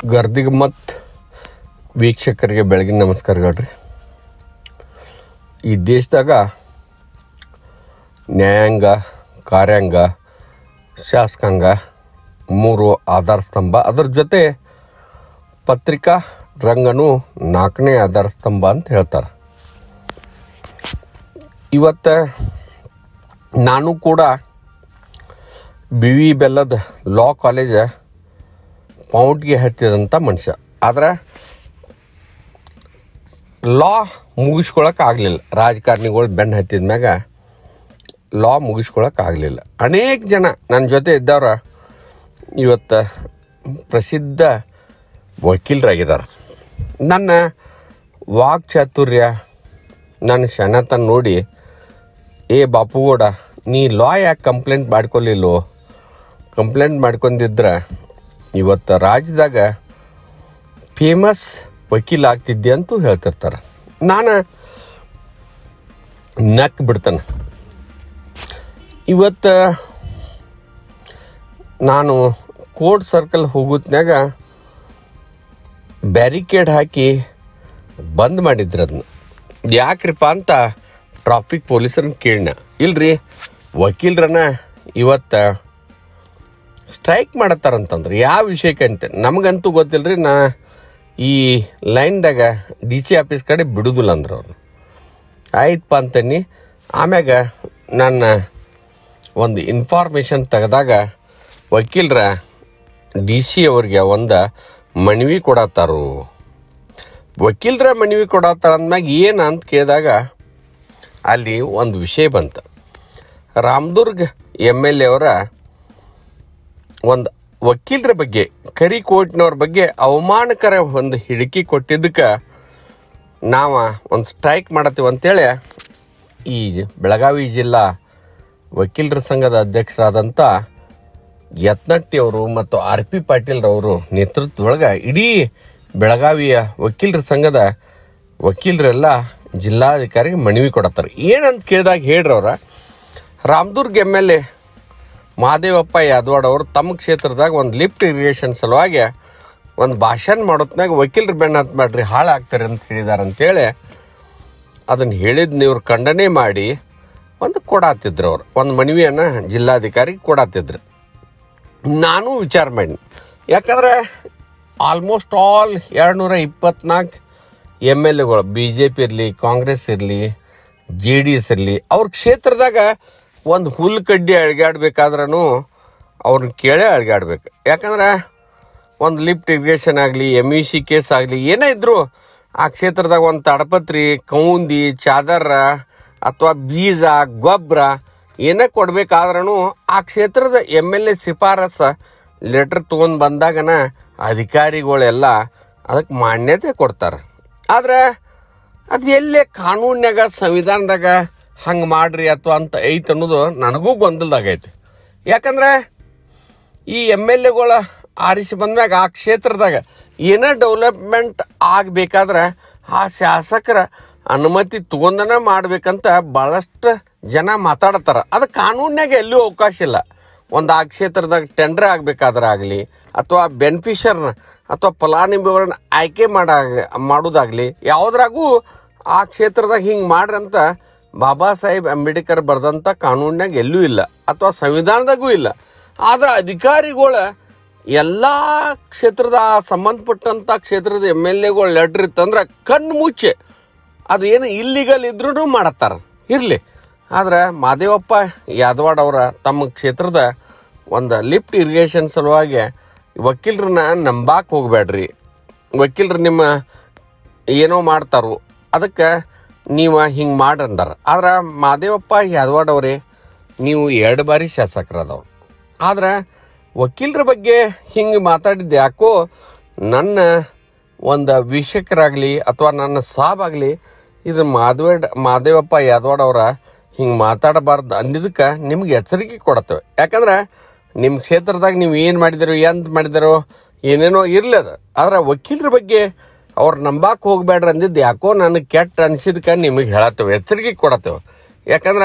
ಗರ್ದಿಗೆ ಮತ್ತು ವೀಕ್ಷಕರಿಗೆ ಬೆಳಗಿನ ನಮಸ್ಕಾರಗಳ್ರಿ ಈ ದೇಶದಾಗ ನ್ಯಾಯಾಂಗ ಕಾರ್ಯಾಂಗ ಶಾಸಕಾಂಗ ಮೂರು ಆಧಾರ ಸ್ತಂಭ ಅದರ ಜೊತೆ ಪತ್ರಿಕಾ ರಂಗನು ನಾಲ್ಕನೇ ಆಧಾರ ಸ್ತಂಭ ಅಂತ ಹೇಳ್ತಾರೆ ಇವತ್ತು ನಾನು ಕೂಡ ಬಿ ವಿ ಬೆಲ್ಲದ ಲಾ ಕಾಲೇಜ ಪೌಂಡ್ಗೆ ಹತ್ತಿದಂಥ ಮನುಷ್ಯ ಆದ್ರೆ ಲಾ ಮುಗಿಸ್ಕೊಳಕ್ಕೆ ಆಗಲಿಲ್ಲ ರಾಜಕಾರಣಿಗಳು ಬೆನ್ನು ಹತ್ತಿದ ಮ್ಯಾಗ ಲಾ ಮುಗಿಸ್ಕೊಳಕ್ಕೆ ಆಗಲಿಲ್ಲ ಅನೇಕ ಜನ ನನ್ನ ಜೊತೆ ಇದ್ದವ್ರ ಇವತ್ತು ಪ್ರಸಿದ್ಧ ವಕೀಲರಾಗಿದ್ದಾರೆ ನನ್ನ ವಾಕ್ಚಾತುರ್ಯ ನನ್ನ ಶಣತನ ನೋಡಿ ಏ ಬಾಪುಗೌಡ ನೀ ಲಾ ಯಾಕೆ ಕಂಪ್ಲೇಂಟ್ ಮಾಡ್ಕೊಲಿಲ್ಲೋ ಕಂಪ್ಲೇಂಟ್ ಮಾಡ್ಕೊಂಡಿದ್ರೆ ಇವತ್ತು ರಾಜ್ಯದಾಗ ಫೇಮಸ್ ವಕೀಲ ಆಗ್ತಿದ್ದೆ ಅಂತೂ ಹೇಳ್ತಿರ್ತಾರೆ ನಾನು ನಕ್ ಬಿಡ್ತಾನೆ ಇವತ್ತು ನಾನು ಕೋರ್ಟ್ ಸರ್ಕಲ್ ಹೋಗುತ್ನ್ಯಾಗ ಬ್ಯಾರಿಕೇಡ್ ಹಾಕಿ ಬಂದ್ ಮಾಡಿದ್ರು ಅದನ್ನ ಯಾಕ್ರಿಪ್ಪ ಅಂತ ಟ್ರಾಫಿಕ್ ಪೊಲೀಸರನ್ನ ಕೇಳಿನ ಇಲ್ರಿ ವಕೀಲರನ್ನ ಇವತ್ತು ಸ್ಟ್ರೈಕ್ ಮಾಡತ್ತಾರಂತಂದ್ರೆ ಯಾವ ವಿಷಯಕ್ಕೆ ಅಂತ ನಮಗಂತೂ ಗೊತ್ತಿಲ್ಲರಿ ನಾ ಈ ಲೈನ್ದಾಗ ಡಿ ಸಿ ಆಫೀಸ್ ಕಡೆ ಬಿಡುದಿಲ್ಲ ಅಂದ್ರೆ ಅವ್ರು ಆಯ್ತಪ್ಪ ಅಂತನಿ ಆಮ್ಯಾಗ ನನ್ನ ಒಂದು ಇನ್ಫಾರ್ಮೇಷನ್ ತೆಗೆದಾಗ ವಕೀಲರ ಡಿ ಸಿ ಅವ್ರಿಗೆ ಒಂದು ಮನವಿ ಕೊಡತ್ತಾರು ವಕೀಲರ ಮನವಿ ಕೊಡತ್ತಾರ ಅಂದ್ಮ್ಯಾಗ ಏನು ಅಂತ ಕೇಳಿದಾಗ ಅಲ್ಲಿ ಒಂದು ವಿಷಯ ಬಂತು ರಾಮದುರ್ಗ್ ಎಮ್ ಎಲ್ ಎ ಅವರ ಒಂದು ವಕೀಲರ ಬಗ್ಗೆ ಕರಿಕೋಟ್ನವ್ರ ಬಗ್ಗೆ ಅವಮಾನಕರ ಒಂದು ಹಿಡಿಕೆ ಕೊಟ್ಟಿದ್ದಕ್ಕೆ ನಾವು ಒಂದು ಸ್ಟ್ರೈಕ್ ಮಾಡತ್ತೀವಿ ಅಂತೇಳಿ ಈ ಬೆಳಗಾವಿ ಜಿಲ್ಲಾ ವಕೀಲರ ಸಂಘದ ಅಧ್ಯಕ್ಷರಾದಂಥ ಯತ್ನಟ್ಟಿ ಅವರು ಮತ್ತು ಆರ್ ಪಿ ಪಾಟೀಲ್ರವರು ನೇತೃತ್ವದೊಳಗೆ ಇಡೀ ಬೆಳಗಾವಿಯ ವಕೀಲರ ಸಂಘದ ವಕೀಲರೆಲ್ಲ ಜಿಲ್ಲಾಧಿಕಾರಿಗೆ ಮನವಿ ಕೊಡತ್ತಾರೆ ಏನಂತ ಕೇಳಿದಾಗ ಹೇಳ್ರಿ ಅವ್ರ Ramdurg M L A Mahadevappa Yadawad ಅವರು ತಮ್ಮ ಕ್ಷೇತ್ರದಾಗ ಒಂದು ಲಿಫ್ಟ್ ಇರಿಗೇಷನ್ ಸಲುವಾಗಿ ಒಂದು ಭಾಷಣ ಮಾಡೋತ್ನಾಗ ವಕೀಲರು ಬೆನ್ನ ಹತ್ತು ಮಾಡ್ರಿ ಹಾಳಾಗ್ತಾರೆ ಅಂತ ಹೇಳಿದಾರೆ ಅಂತೇಳಿ ಅದನ್ನು ಹೇಳಿದ್ನ ಇವ್ರು ಖಂಡನೆ ಮಾಡಿ ಒಂದು ಕೊಡಾತಿದ್ರು ಅವ್ರು ಒಂದು ಮನವಿಯನ್ನು ಜಿಲ್ಲಾಧಿಕಾರಿಗೆ ಕೊಡಾತಿದ್ರು ನಾನು ವಿಚಾರ ಮಾಡಿ ಯಾಕಂದ್ರೆ ಆಲ್ಮೋಸ್ಟ್ ಆಲ್ ಎರಡುನೂರ ಇಪ್ಪತ್ನಾಲ್ಕು ಎಮ್ ಎಲ್ ಎಗಳು ಬಿ ಜೆ ಪಿ ಇರಲಿ ಕಾಂಗ್ರೆಸ್ ಇರಲಿ ಜೆ ಡಿ ಎಸ್ ಇರಲಿ ಅವ್ರ ಕ್ಷೇತ್ರದಾಗ ಒಂದು ಹುಲ್ಲು ಕಡ್ಡಿ ಅಳ್ಗಾಡ್ಬೇಕಾದ್ರೂ ಅವ್ರನ್ನ ಕೇಳೇ ಅಳ್ಗಾಡ್ಬೇಕು ಯಾಕಂದ್ರೆ ಒಂದು ಲಿಫ್ಟ್ ಇರಿಗೇಷನ್ ಆಗಲಿ ಎಮ್ ಇ ಸಿ ಕೇಸ್ ಆಗಲಿ ಏನೇ ಇದ್ದರೂ ಆ ಕ್ಷೇತ್ರದಾಗ ಒಂದು ತಡಪತ್ರಿ ಕೌಂದಿ ಚಾದರ ಅಥವಾ ಬೀಜ ಗೊಬ್ಬರ ಏನೇ ಕೊಡ್ಬೇಕಾದ್ರೂ ಆ ಕ್ಷೇತ್ರದ ಎಮ್ ಎಲ್ ಎ ಶಿಫಾರಸ ಲೆಟ್ರ್ ತೊಗೊಂಡು ಬಂದಾಗನ ಅಧಿಕಾರಿಗಳೆಲ್ಲ ಅದಕ್ಕೆ ಮಾನ್ಯತೆ ಕೊಡ್ತಾರೆ ಆದ್ರೆ ಅದು ಎಲ್ಲೇ ಕಾನೂನ್ಯಾಗ ಸಂವಿಧಾನದಾಗ ಹಂಗೆ ಮಾಡ್ರಿ ಅಥವಾ ಅಂತ ಐತೆ ಅನ್ನೋದು ನನಗೂ ಗೊಂದಲದಾಗೈತಿ ಯಾಕಂದ್ರೆ ಈ ಎಮ್ ಎಲ್ ಎಗಳ ಆರಿಸಿ ಬಂದ್ಮ್ಯಾಗ ಆ ಕ್ಷೇತ್ರದಾಗ ಏನೇ ಡೆವಲಪ್ಮೆಂಟ್ ಆಗಬೇಕಾದ್ರೆ ಆ ಶಾಸಕರ ಅನುಮತಿ ತಗೊಂಡನ ಮಾಡ್ಬೇಕಂತ ಭಾಳಷ್ಟು ಜನ ಮಾತಾಡ್ತಾರ ಅದು ಕಾನೂನ್ಯಾಗ ಎಲ್ಲೂ ಅವಕಾಶ ಇಲ್ಲ ಒಂದು ಆ ಕ್ಷೇತ್ರದಾಗ ಟೆಂಡರ್ ಆಗಬೇಕಾದ್ರೆ ಆಗಲಿ ಅಥವಾ ಬೆನಿಫಿಷರ್ನ ಅಥವಾ ಫಲಾನುಭವಿಗಳನ್ನ ಆಯ್ಕೆ ಮಾಡ ಮಾಡೋದಾಗಲಿ ಯಾವುದ್ರಾಗೂ ಆ ಕ್ಷೇತ್ರದಾಗ ಹಿಂಗೆ ಮಾಡ್ರಿ ಅಂತ ಬಾಬಾ ಸಾಹೇಬ್ ಅಂಬೇಡ್ಕರ್ ಬರೆದಂಥ ಕಾನೂನ್ಯಾಗ ಎಲ್ಲೂ ಇಲ್ಲ ಅಥವಾ ಸಂವಿಧಾನದಾಗೂ ಇಲ್ಲ ಆದ್ರೆ ಅಧಿಕಾರಿಗಳ ಎಲ್ಲ ಕ್ಷೇತ್ರದ ಸಂಬಂಧಪಟ್ಟಂಥ ಕ್ಷೇತ್ರದ ಎಮ್ ಎಲ್ ಎಗಳು ಲೆಟ್ರ್ ಇತ್ತಂದ್ರೆ ಕಣ್ಣು ಮುಚ್ಚೆ ಅದು ಏನು ಇಲ್ಲಿಗಲ್ ಇದ್ರೂ ಮಾಡತ್ತಾರ ಇರಲಿ ಆದ್ರೆ ಮಾದೇವಪ್ಪ ಯಾದವಾಡ್ ಅವರ ತಮ್ಮ ಕ್ಷೇತ್ರದ ಒಂದು ಲಿಫ್ಟ್ ಇರಿಗೇಷನ್ ಸಲುವಾಗಿ ವಕೀಲರನ್ನ ನಂಬಾಕ್ ಹೋಗ್ಬೇಡ್ರಿ ವಕೀಲರು ನಿಮ್ಮ ಏನೋ ಮಾಡ್ತಾರೋ ಅದಕ್ಕೆ ನೀವು ಹಿಂಗೆ ಮಾಡ್ರಂದಾರ ಆದ್ರೆ ಮಾದೇವಪ್ಪ ಯಾದವಾಡ್ ಅವರೇ ನೀವು ಎರಡು ಬಾರಿ ಶಾಸಕರದವ್ರು ಆದ್ರೆ ವಕೀಲರ ಬಗ್ಗೆ ಹಿಂಗೆ ಮಾತಾಡಿದ್ದು ಯಾಕೋ ನನ್ನ ಒಂದು ವೀಕ್ಷಕರಾಗಲಿ ಅಥವಾ ನನ್ನ ಸಾಬಾಗಲಿ ಇದು ಮಾಧವೇಡ್ ಮಾದೇವಪ್ಪ ಯಾದವಾಡ್ ಅವರ ಹಿಂಗೆ ಮಾತಾಡಬಾರ್ದು ಅಂದಿದ್ದಕ್ಕೆ ನಿಮ್ಗೆ ಎಚ್ಚರಿಕೆ ಕೊಡತ್ತೇವೆ ಯಾಕಂದ್ರೆ ನಿಮ್ಮ ಕ್ಷೇತ್ರದಾಗ ನೀವು ಏನು ಮಾಡಿದಿರೋ ಎಂತ ಮಾಡಿದಿರೋ ಏನೇನೋ ಇರಲಿ ಅದು ಆದ್ರೆ ವಕೀಲರ ಬಗ್ಗೆ ಅವ್ರು ನಂಬಾಕ್ ಹೋಗ್ಬೇಡ್ರಿ ಅಂದಿದ್ದು ಯಾಕೋ ನನಗೆ ಕೆಟ್ಟ ಅನ್ಸಿದ್ಕೆ ನಿಮಗೆ ಹೇಳತ್ತೇವೆ ಎಚ್ಚರಿಕೆ ಕೊಡತ್ತೇವೆ ಯಾಕಂದ್ರೆ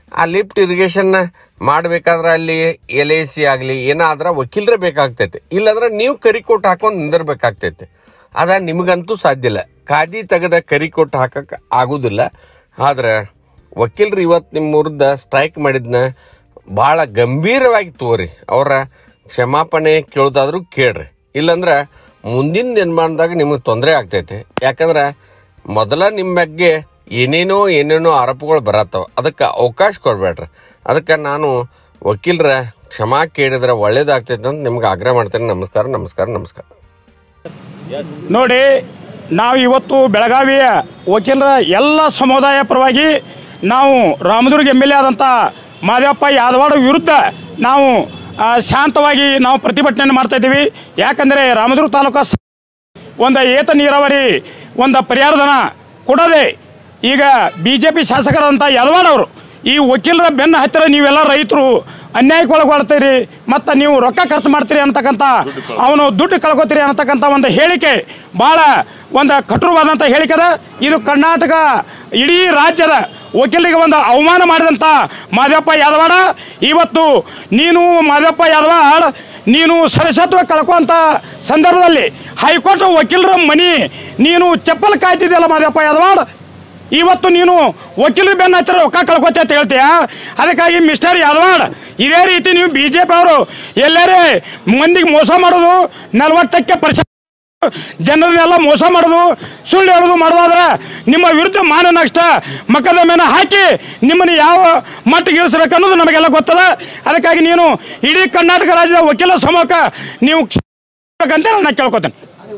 ಆ ಲಿಫ್ಟ್ ಇರಿಗೇಷನ್ ಮಾಡ್ಬೇಕಾದ್ರೆ ಅಲ್ಲಿ ಎಲ್ ಐ ಸಿ ಆಗಲಿ ಏನಾದ್ರ ವಕೀಲರೇ ಬೇಕಾಗ್ತೈತೆ ಇಲ್ಲಾಂದ್ರೆ ನೀವು ಕರಿಕೋಟ್ ಹಾಕೊಂಡು ನಿಂದಿರ್ಬೇಕಾಗ್ತೈತೆ ಅದ ನಿಮಗಂತೂ ಸಾಧ್ಯ ಇಲ್ಲ ಖಾದಿ ತೆಗೆದ ಕರಿಕೋಟ್ ಹಾಕಕ್ಕೆ ಆಗುದಿಲ್ಲ ಆದ್ರೆ ವಕೀಲರು ಇವತ್ತು ನಿಮ್ಮ ವಿರುದ್ಧ ಸ್ಟ್ರೈಕ್ ಮಾಡಿದ್ನ ಭಾಳ ಗಂಭೀರವಾಗಿ ತೋರಿ ಅವರ ಕ್ಷಮಾಪಣೆ ಕೇಳೋದಾದ್ರೂ ಕೇಳ್ರಿ ಇಲ್ಲಂದ್ರೆ ಮುಂದಿನ ನಿರ್ಮಾಣದಾಗ ನಿಮಗೆ ತೊಂದರೆ ಆಗ್ತೈತೆ ಯಾಕಂದ್ರೆ ಮೊದಲ ನಿಮ್ಮ ಬಗ್ಗೆ ಏನೇನೋ ಏನೇನೋ ಆರೋಪಗಳು ಬರತ್ತವ ಅದಕ್ಕೆ ಅವಕಾಶ ಕೊಡ್ಬೇಡ್ರಿ ಅದಕ್ಕೆ ನಾನು ವಕೀಲರ ಕ್ಷಮಾ ಕೇಳಿದ್ರೆ ಒಳ್ಳೇದಾಗ್ತೈತೆ ಅಂತ ನಿಮ್ಗೆ ಆಗ್ರಹ ಮಾಡ್ತೇನೆ ನಮಸ್ಕಾರ ನಮಸ್ಕಾರ ನಮಸ್ಕಾರ ನೋಡಿ ನಾವು ಇವತ್ತು ಬೆಳಗಾವಿಯ ವಕೀಲರ ಎಲ್ಲ ಸಮುದಾಯ ಪರವಾಗಿ ನಾವು ರಾಮದುರ್ಗ ಎಮ್ ಎಲ್ ಎ ಆದಂಥ ಮಾದೇವಪ್ಪ ಯಾದವಾಡ ವಿರುದ್ಧ ನಾವು ಆ, ಶಾಂತವಾಗಿ ನಾವು ಪ್ರತಿಭಟನೆ ಮಾಡ್ತಾ ಇದ್ದೀವಿ ಯಾಕಂದರೆ ರಾಮದುರ್ಗ ತಾಲೂಕು ಸ- ಒಂದು ಏತ ನೀರಾವರಿ ಒಂದು ಪರಿಹಾರಧನ ಕೊಡದೆ ಈಗ ಬಿ ಜೆ ಪಿ ಶಾಸಕರಾದಂಥ ಯದವಾಡ ಅವರು ಈ ವಕೀಲರ ಬೆನ್ನ ಹತ್ತಿರ ನೀವೆಲ್ಲ ರೈತರು ಅನ್ಯಾಯಕ್ಕೆ ಒಳಗೊಳ್ತೀರಿ ಮತ್ತು ನೀವು ರೊಕ್ಕ ಖರ್ಚು ಮಾಡ್ತೀರಿ ಅಂತಕ್ಕಂಥ ಅವನು ದುಡ್ಡು ಕಳ್ಕೊತೀರಿ ಅನ್ನತಕ್ಕಂಥ ಒಂದು ಹೇಳಿಕೆ ಭಾಳ ಒಂದು ಕಠೋರವಾದಂಥ ಹೇಳಿಕೆ ಅದ ಇದು ಕರ್ನಾಟಕ ಇಡೀ ರಾಜ್ಯದ ವಕೀಲರಿಗೆ ಒಂದು ಅವಮಾನ ಮಾಡಿದಂಥ ಮಾದೇವಪ್ಪ ಯಾದವಾಡ ಇವತ್ತು ನೀನು ಮಾದೇವಪ್ಪ ಯಾದವಾಡ ನೀನು ಸರಸತ್ವ ಕಳ್ಕೊಂತ ಸಂದರ್ಭದಲ್ಲಿ ಹೈಕೋರ್ಟ್ ವಕೀಲರ ಮನಿ ನೀನು ಚಪ್ಪಲ್ ಕಾಯ್ತಿದ್ಯಲ್ಲ ಮಾದೇವಪ್ಪ ಯಾದವಾಡ ಇವತ್ತು ನೀನು ವಕೀಲರ ಬೆನ್ನ ಹತ್ತಿರ ರೊಕ್ಕ ಕಳ್ಕೊತೆ ಅಂತ ಹೇಳ್ತೀಯ ಅದಕ್ಕಾಗಿ ಮಿಸ್ಟರ್ ಯಾದವಾಡ್ ಇದೇ ರೀತಿ ನೀವು ಬಿ ಜೆ ಪಿ ಅವರು ಎಲ್ಲರೇ ಮಂದಿಗೆ ಮೋಸ ಮಾಡೋದು ನಲವತ್ತಕ್ಕೆ ಪರ್ಸೆಂಟ್ ಜನರನ್ನೆಲ್ಲ ಮೋಸ ಮಾಡೋದು ಸುಳ್ಳು ಹೇಳೋದು ಮಾಡೋದಾದ್ರೆ ನಿಮ್ಮ ವಿರುದ್ಧ ಮಾನ ನಷ್ಟ ಮೊಕದ್ದಮೆನ ಹಾಕಿ ನಿಮ್ಮನ್ನು ಯಾವ ಮಟ್ಟಿಗೆ ಇಳಿಸ್ಬೇಕು ಅನ್ನೋದು ನಮಗೆಲ್ಲ ಗೊತ್ತದ ಅದಕ್ಕಾಗಿ ನೀನು ಇಡೀ ಕರ್ನಾಟಕ ರಾಜ್ಯದ ವಕೀಲ ಸಮೂಹಕ್ಕೆ ನೀವು ಅಂತ ನಾನು ಕೇಳ್ಕೊತೇನೆ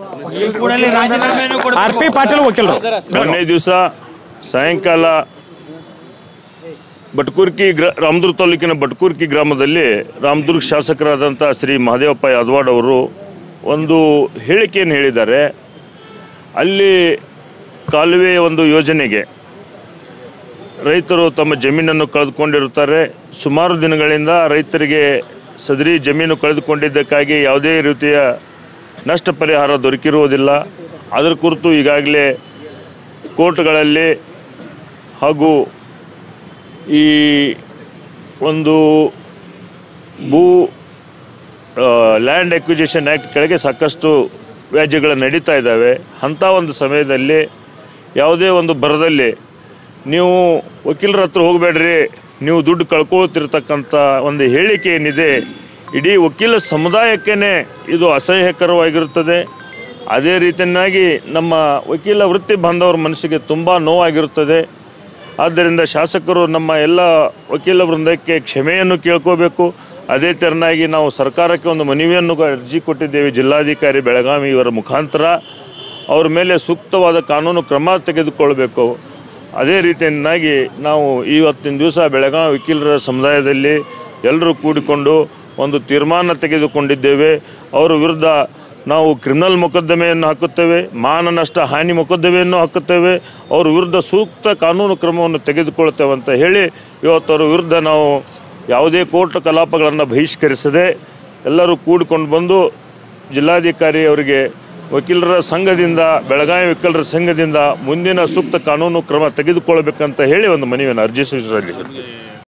ಆರ್ ಪಿ ಪಾಟೀಲ್ ವಕೀಲರು ಮೊನ್ನೆ ದಿವಸ ಸಾಯಂಕಾಲ ಬಟ್ಕೂರ್ಕಿ ಗ್ರ ರಾಮದುರ್ಗ ತಾಲೂಕಿನ ಬಟ್ಕೂರ್ಕಿ ಗ್ರಾಮದಲ್ಲಿ ರಾಮದುರ್ಗ ಶಾಸಕರಾದಂಥ ಶ್ರೀ ಮಹದೇವಪ್ಪ ಯಾದವಾಡ್ ಅವರು ಒಂದು ಹೇಳಿಕೆಯನ್ನು ಹೇಳಿದ್ದಾರೆ ಅಲ್ಲಿ ಕಾಲುವೆ ಒಂದು ಯೋಜನೆಗೆ ರೈತರು ತಮ್ಮ ಜಮೀನನ್ನು ಕಳೆದುಕೊಂಡಿರುತ್ತಾರೆ ಸುಮಾರು ದಿನಗಳಿಂದ ರೈತರಿಗೆ ಸದರಿ ಜಮೀನು ಕಳೆದುಕೊಂಡಿದ್ದಕ್ಕಾಗಿ ಯಾವುದೇ ರೀತಿಯ ನಷ್ಟ ಪರಿಹಾರ ದೊರಕಿರುವುದಿಲ್ಲ ಅದರ ಕುರಿತು ಈಗಾಗಲೇ ಕೋರ್ಟ್ಗಳಲ್ಲಿ ಹಾಗೂ ಈ ಒಂದು ಭೂ ಲ್ಯಾಂಡ್ ಎಕ್ವಿಜೇಷನ್ ಆ್ಯಕ್ಟ್ ಕೆಳಗೆ ಸಾಕಷ್ಟು ವ್ಯಾಜ್ಯಗಳು ನಡೀತಾ ಇದ್ದಾವೆ ಅಂಥ ಒಂದು ಸಮಯದಲ್ಲಿ ಯಾವುದೇ ಒಂದು ಬರದಲ್ಲಿ ನೀವು ವಕೀಲರ ಹತ್ರ ಹೋಗಬೇಡ್ರಿ ನೀವು ದುಡ್ಡು ಕಳ್ಕೊಳ್ತಿರ್ತಕ್ಕಂಥ ಒಂದು ಹೇಳಿಕೆ ಏನಿದೆ ಇಡೀ ವಕೀಲ ಸಮುದಾಯಕ್ಕೇ ಇದು ಅಸಹ್ಯಕರವಾಗಿರುತ್ತದೆ ಅದೇ ರೀತಿಯಾಗಿ ನಮ್ಮ ವಕೀಲ ವೃತ್ತಿ ಬಾಂಧವರ ಮನಸ್ಸಿಗೆ ತುಂಬ ನೋವಾಗಿರುತ್ತದೆ ಆದ್ದರಿಂದ ಶಾಸಕರು ನಮ್ಮ ಎಲ್ಲ ವಕೀಲ ವೃಂದಕ್ಕೆ ಕ್ಷಮೆಯನ್ನು ಕೇಳ್ಕೋಬೇಕು ಅದೇ ತೆರನಾಗಿ ನಾವು ಸರ್ಕಾರಕ್ಕೆ ಒಂದು ಮನವಿಯನ್ನು ಕ- ಅರ್ಜಿ ಕೊಟ್ಟಿದ್ದೇವೆ ಜಿಲ್ಲಾಧಿಕಾರಿ ಬೆಳಗಾವಿ ಇವರ ಮುಖಾಂತರ ಅವ್ರ ಮೇಲೆ ಸೂಕ್ತವಾದ ಕಾನೂನು ಕ್ರಮ ತೆಗೆದುಕೊಳ್ಬೇಕು ಅದೇ ರೀತಿಯನ್ನಾಗಿ ನಾವು ಇವತ್ತಿನ ದಿವಸ ಬೆಳಗಾವಿ ವಕೀಲರ ಸಮುದಾಯದಲ್ಲಿ ಎಲ್ಲರೂ ಕೂಡಿಕೊಂಡು ಒಂದು ತೀರ್ಮಾನ ತೆಗೆದುಕೊಂಡಿದ್ದೇವೆ ಅವರ ವಿರುದ್ಧ ನಾವು ಕ್ರಿಮಿನಲ್ ಮೊಕದ್ದಮೆಯನ್ನು ಹಾಕುತ್ತೇವೆ ಮಾನ ನಷ್ಟ ಹಾನಿ ಮೊಕದ್ದಮೆಯನ್ನು ಹಾಕುತ್ತೇವೆ ಅವ್ರ ವಿರುದ್ಧ ಸೂಕ್ತ ಕಾನೂನು ಕ್ರಮವನ್ನು ತೆಗೆದುಕೊಳ್ತೇವೆ ಅಂತ ಹೇಳಿ ಇವತ್ತು ಅವ್ರ ವಿರುದ್ಧ ನಾವು ಯಾವುದೇ ಕೋರ್ಟ್ ಕಲಾಪಗಳನ್ನು ಬಹಿಷ್ಕರಿಸದೆ ಎಲ್ಲರೂ ಕೂಡಿಕೊಂಡು ಬಂದು ಜಿಲ್ಲಾಧಿಕಾರಿ ಅವರಿಗೆ ವಕೀಲರ ಸಂಘದಿಂದ ಬೆಳಗಾವಿ ವಕೀಲರ ಸಂಘದಿಂದ ಮುಂದಿನ ಸೂಕ್ತ ಕಾನೂನು ಕ್ರಮ ತೆಗೆದುಕೊಳ್ಬೇಕಂತ ಹೇಳಿ ಒಂದು ಮನವಿಯನ್ನು ಅರ್ಜಿ ಸಲ್ಲಿಸಿದ್ದೇವೆ